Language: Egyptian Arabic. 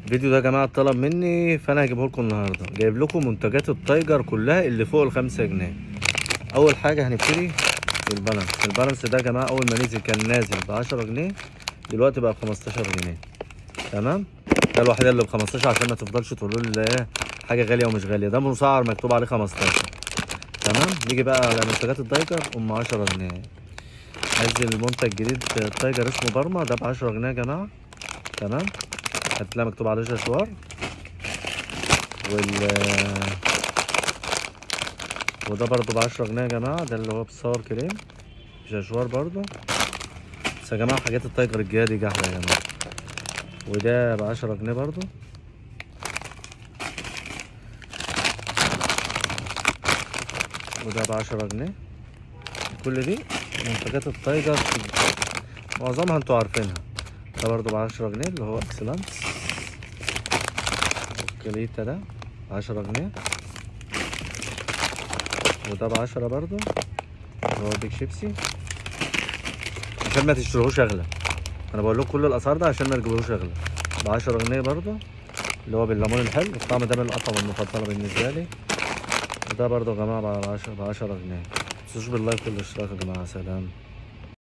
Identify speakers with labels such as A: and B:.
A: الفيديو ده يا جماعه طلب مني فانا هجيبه لكم النهارده جايب لكم منتجات التايجر كلها اللي فوق الخمسة جنيه اول حاجه هنبتدي بالبالانس البالانس ده يا جماعه اول ما نزل كان نازل ب 10 جنيه دلوقتي بقى ب 15 جنيه تمام ده الوحيد اللي ب 15 عشان ما تفضلش تقولوا لي ايه حاجه غاليه ومش غاليه ده مسعر مكتوب عليه 15 تمام نيجي بقى على منتجات التايجر ام 10 جنيه نزل المنتج جديد التايجر اسمه برما ده ب 10 جنيه يا جماعه تمام هتلاقي مكتوب عليه جاشوار وال وده برضو ب 10 جنيه يا جماعه ده اللي هو بصور كريم جاشوار برضو بس يا جماعه حاجات التايجر الجهادي جاهزه يا جماعه وده ب 10 جنيه برضو وده ب 10 جنيه كل دي منتجات التايجر معظمها انتوا عارفينها ده برضو ب 10 جنيه اللي هو اكسلانس الكليتا ده ب 10 جنيه وده ب 10 برضو اللي هو بيك شيبسي عشان ما تشتروهوش اغلى انا بقول لكم كل الاسعار ده عشان ما تجيبوهوش اغلى ب 10 جنيه برضو اللي هو بالليمون الحلو الطعم ده من الاطعمه المفضله بالنسبه لي وده برضو يا جماعه ب 10 ب 10 جنيه متنسوش باللايك والاشتراك يا جماعه سلام